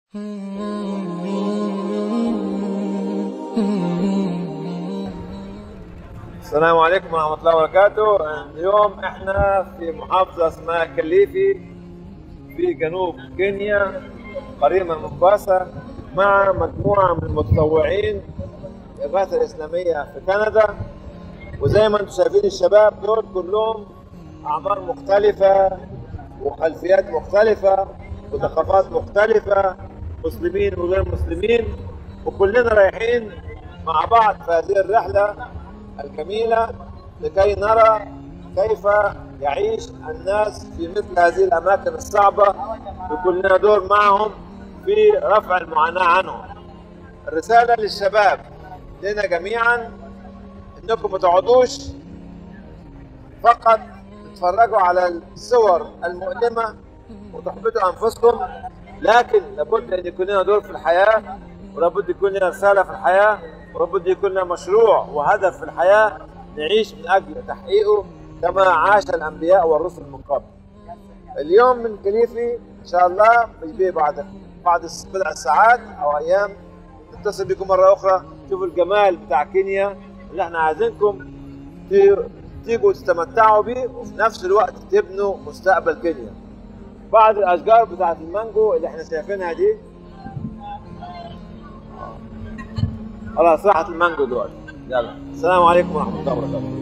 السلام عليكم ورحمة الله وبركاته اليوم احنا في محافظة اسمها كليفي في جنوب كينيا قريبة من مومباسا مع مجموعة من المتطوعين الإغاثة الإسلامية في كندا وزي ما انتم شايفين الشباب دول كلهم أعمار مختلفة وخلفيات مختلفة وثقافات مختلفة مسلمين وغير مسلمين وكلنا رايحين مع بعض في هذه الرحلة الجميلة لكي نرى كيف يعيش الناس في مثل هذه الأماكن الصعبة ويكون لنا دور معهم في رفع المعاناة عنهم الرسالة للشباب لنا جميعا انكم ما تقعدوش فقط تتفرجوا على الصور المؤلمة وتحبطوا انفسكم لكن لابد ان يكون لنا دور في الحياة ولابد يكون لنا رسالة في الحياة ولابد يكون لنا مشروع وهدف في الحياة نعيش من اجل تحقيقه كما عاش الانبياء والرسل من قبل. اليوم من كليفي ان شاء الله بيجي بعد بعد بضع ساعات او ايام نتصل بكم مره اخرى شوفوا الجمال بتاع كينيا اللي احنا عايزينكم تيجوا تستمتعوا بيه وفي نفس الوقت تبنوا مستقبل كينيا. بعض الاشجار بتاعت المانجو اللي احنا شايفينها دي خلاص راحت المانجو دلوقتي يلا السلام عليكم ورحمه الله وبركاته